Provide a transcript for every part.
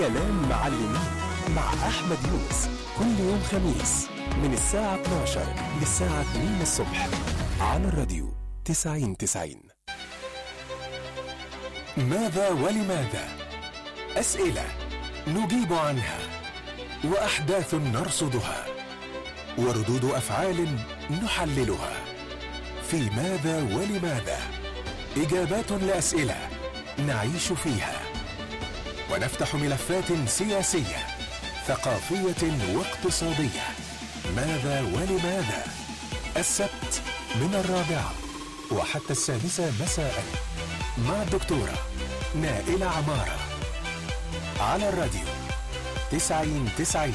كلام معلمين مع أحمد يونس كل يوم خميس من الساعة 12 للساعة 2 الصبح على الراديو 90 90 ماذا ولماذا؟ أسئلة نجيب عنها وأحداث نرصدها وردود أفعال نحللها في ماذا ولماذا؟ إجابات لأسئلة نعيش فيها ونفتح ملفات سياسية ثقافية واقتصادية ماذا ولماذا؟ السبت من الرابعة وحتى السادسة مساء مع الدكتورة نائلة عمارة على الراديو تسعين تسعين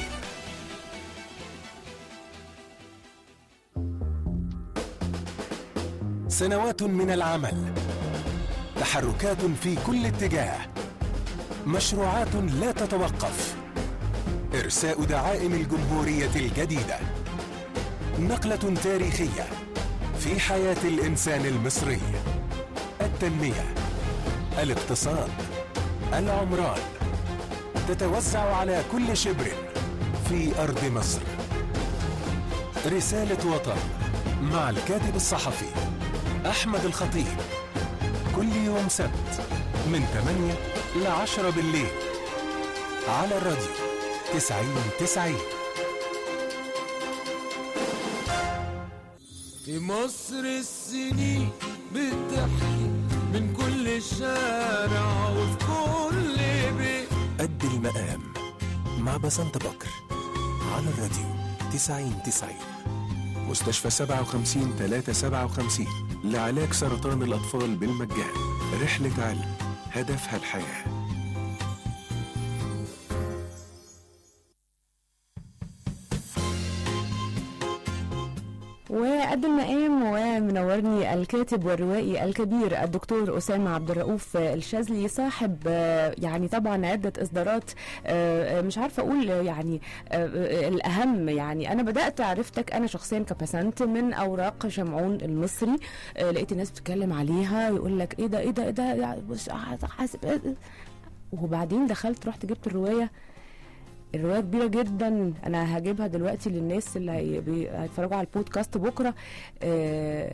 سنوات من العمل تحركات في كل اتجاه مشروعات لا تتوقف ارساء دعائم الجمهوريه الجديده نقله تاريخيه في حياه الانسان المصري التنميه الاقتصاد العمران تتوزع على كل شبر في ارض مصر رساله وطن مع الكاتب الصحفي احمد الخطيب كل يوم سبت من 8 ل 10 بالليل على الراديو 90 90 في مصر السنين بتحكي من كل شارع وفي كل بيت قد المقام مع بسنت بكر على الراديو 90 90 مستشفى 57 357 لعلاج سرطان الأطفال بالمجان رحلة علم هدفها الحياه وقد المقام ومنورني الكاتب والروائي الكبير الدكتور أسامة عبد الرؤوف الشاذلي صاحب آه، يعني طبعا عدة إصدارات آه، مش عارفة أقول يعني آه، الأهم يعني أنا بدأت عرفتك أنا شخصيا كبسنت من أوراق شمعون المصري آه، لقيت الناس بتتكلم عليها يقول لك إيه ده إيه ده إيه ده يعني بص، حاسب وبعدين دخلت رحت جبت الرواية الروايه كبيره جدا انا هجيبها دلوقتي للناس اللي هي- بي- هيتفرجوا على البودكاست بكره آه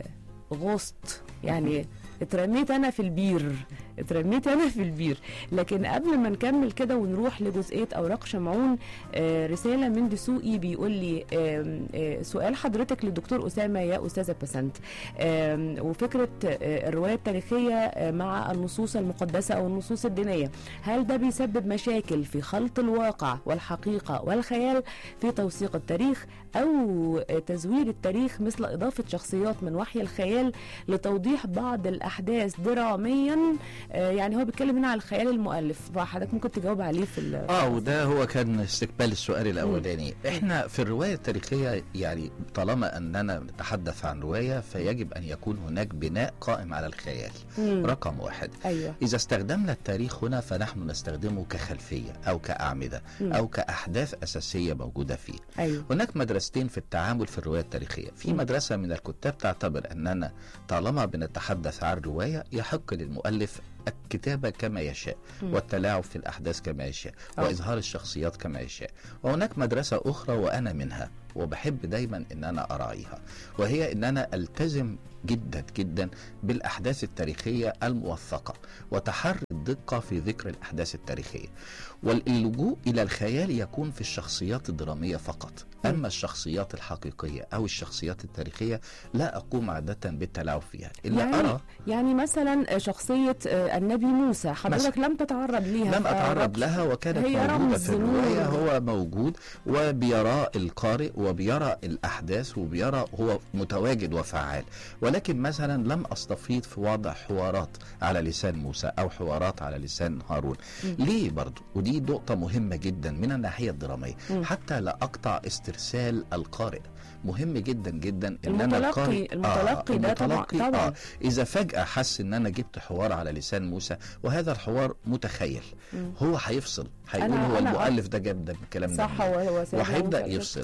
غصت يعني اترميت انا في البير اترميت انا في البير لكن قبل ما نكمل كده ونروح لجزئيه اوراق شمعون آه رساله من دسوقي بيقول لي آم، آه سؤال حضرتك للدكتور اسامه يا استاذه بسنت آم، وفكره آه الروايه التاريخيه آه مع النصوص المقدسه او النصوص الدينيه هل ده بيسبب مشاكل في خلط الواقع والحقيقه والخيال في توثيق التاريخ او تزوير التاريخ مثل اضافه شخصيات من وحي الخيال لتوضيح بعض الاحداث دراميا آه، يعني هو بيتكلم هنا على الخيال المؤلف فحضرتك ممكن تجاوب عليه في ال- اه وده هو كان استقبال السؤال الاولاني احنا في الروايه التاريخيه يعني طالما اننا نتحدث عن روايه فيجب ان يكون هناك بناء قائم على الخيال مم. رقم واحد ايوه إذا استخدمنا التاريخ هنا فنحن نستخدمه كخلفية أو كأعمدة مم. أو كأحداث أساسية موجودة فيه ايوه هناك مدرستين في التعامل في الرواية التاريخية في مم. مدرسة من الكتاب تعتبر أننا طالما بنتحدث عن رواية يحق للمؤلف الكتابة كما يشاء مم. والتلاعب في الأحداث كما يشاء أه. وإظهار الشخصيات كما يشاء وهناك مدرسة أخرى وأنا منها وبحب دايما أن أنا أراعيها وهي أن أنا ألتزم جدا جدا بالأحداث التاريخية الموثقة وتحري الدقة في ذكر الأحداث التاريخية واللجوء إلى الخيال يكون في الشخصيات الدرامية فقط أما الشخصيات الحقيقية أو الشخصيات التاريخية لا أقوم عادة بالتلاعب فيها إلا يعني أرى يعني مثلا شخصيه آه، النبي موسى حضرتك لم تتعرض ليها لم أتعرض فربط- لها وكانت هي موجودة رمز في الرواية نور. هو موجود وبيرى القارئ وبيرى الأحداث وبيرى هو متواجد وفعال ولكن مثلا لم أستفيض في وضع حوارات على لسان موسى أو حوارات على لسان هارون مم. ليه برضو ودي نقطة مهمة جدا من الناحية الدرامية مم. حتى لا أقطع استرسال القارئ مهم جدا جدا ان انا المتلقي- القارئ المتلقي ده طبعا- المتلقي طبعا. آه اذا فجاه حس ان انا جبت حوار على لسان موسى وهذا الحوار متخيل مم. هو هيفصل هيقول أنا- هو أنا- المؤلف ده جاب ده الكلام ده صح منين؟ هو هو سيدنا وهيبدا موسى. يفصل أيوة. انما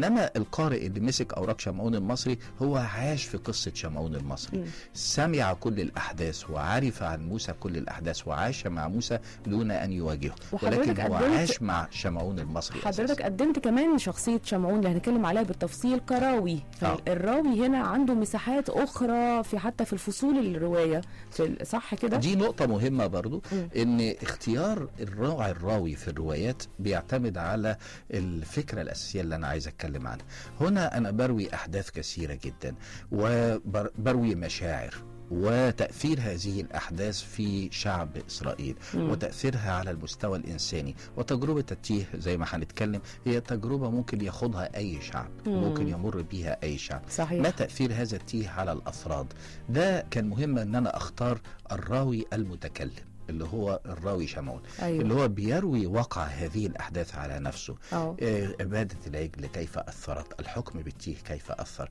انما القارئ اللي مسك اوراق شمعون المصري هو عاش في قصه شمعون المصري مم. سمع كل الاحداث وعرف عن موسى كل الاحداث وعاش مع موسى دون ان يواجهه وحضرتك ولكن هو قدمت- عاش مع شمعون المصري حضرتك أساساً. قدمت كمان شخصية شمعون اللي هنتكلم عليها بالتفصيل كراوي آه. فالراوي هنا عنده مساحات أخرى في حتى في الفصول الرواية في ال- صح كده؟ دي نقطة مهمة برضو مم. ان اختيار الراعي الراوي في الروايات بيعتمد على الفكرة الأساسية اللي أنا عايز أتكلم عنها هنا أنا بروي أحداث كثيرة جدا وبروي مشاعر وتأثير هذه الأحداث في شعب إسرائيل مم. وتأثيرها على المستوى الإنساني وتجربة التيه زي ما هنتكلم هي تجربة ممكن ياخدها أي شعب مم. ممكن يمر بيها أي شعب صحيح ما تأثير هذا التيه على الأفراد ده كان مهم أن أنا أختار الراوي المتكلم اللي هو الراوي شمعون أيوه اللي هو بيروي واقع هذه الأحداث على نفسه أه آه، عبادة العجل كيف أثرت الحكم بالتيه كيف أثر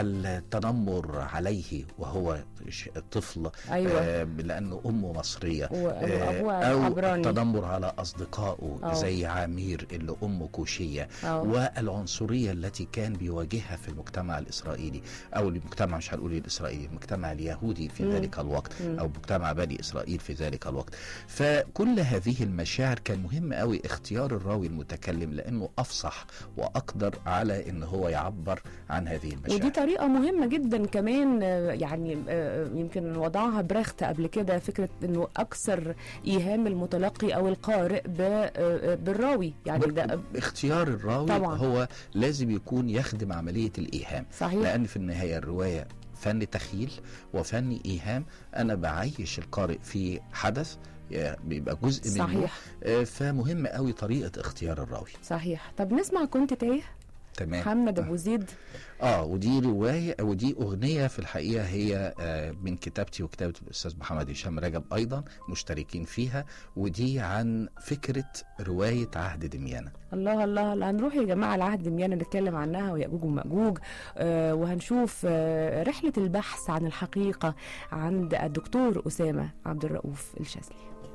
التنمر عليه وهو ش- طفل أيوه آه، لأنه أمه مصرية وأبوه آه، أو عبراني التنمر على أصدقائه أه. زي عامير اللي أمه كوشية أه والعنصرية التي كان بيواجهها في المجتمع الإسرائيلي أو المجتمع مش هنقول الإسرائيلي المجتمع اليهودي في مم. ذلك الوقت مم. أو مجتمع بني إسرائيل في ذلك الوقت فكل هذه المشاعر كان مهم قوي اختيار الراوي المتكلم لأنه أفصح وأقدر على أن هو يعبر عن هذه المشاعر ودي طريقة مهمة جدا كمان آه، يعني آه، يمكن وضعها بريخت قبل كده فكرة انه اكثر ايهام المتلقي او القارئ ب- آه، بالراوي يعني ده اختيار الراوي طبعاً. هو لازم يكون يخدم عملية الإيهام صحيح لأن في النهاية الرواية فن تخيل وفن إيهام أنا بعيش القارئ في حدث آه، بيبقى جزء منه صحيح آه، فمهم قوي طريقة اختيار الراوي صحيح طب نسمع كنت تايه تمام محمد ابو زيد اه ودي روايه ودي اغنيه في الحقيقه هي آه من كتابتي وكتابه الاستاذ محمد هشام رجب ايضا مشتركين فيها ودي عن فكره روايه عهد دميانه الله الله الله هنروح يا جماعه العهد دميانة نتكلم عنها ويأجوج ومأجوج آه وهنشوف آه رحله البحث عن الحقيقه عند الدكتور اسامه عبد الرؤوف الشاذلي